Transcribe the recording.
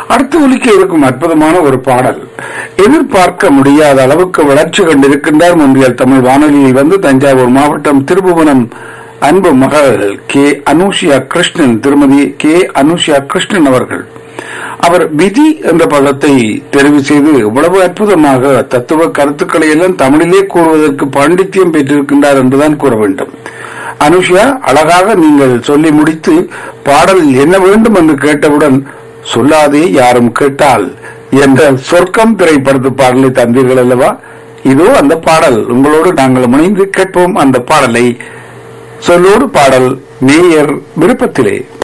அடுத்து ஒலிக்க இருக்கும் அற்புதமான ஒரு பாடல் எதிர்பார்க்க முடியாத அளவுக்கு வளர்ச்சி கண்டிருக்கின்றார் முன்றியல் தமிழ் வானொலியில் வந்து தஞ்சாவூர் மாவட்டம் திருபுவனம் அன்பு மகள் கே அனுஷியா கிருஷ்ணன் திருமதி கே அனுஷியா கிருஷ்ணன் அவர்கள் அவர் விதி என்ற பதத்தை தெரிவு செய்து இவ்வளவு அற்புதமாக தத்துவ கருத்துக்களை எல்லாம் தமிழிலே கூறுவதற்கு பாண்டித்யம் பெற்றிருக்கின்றார் என்றுதான் கூற வேண்டும் அனுஷியா அழகாக நீங்கள் சொல்லி முடித்து பாடல் என்ன வேண்டும் என்று கேட்டவுடன் சொல்லாதே யாரும் கேட்டால் என்ற சொர்க்கம் திரைப்படத்து பாடலை தந்தீர்கள் அல்லவா இதோ அந்த பாடல் உங்களோடு நாங்கள் முனைந்து கேட்போம் அந்த பாடலை சொல்லோடு பாடல் மேயர் விருப்பத்திலே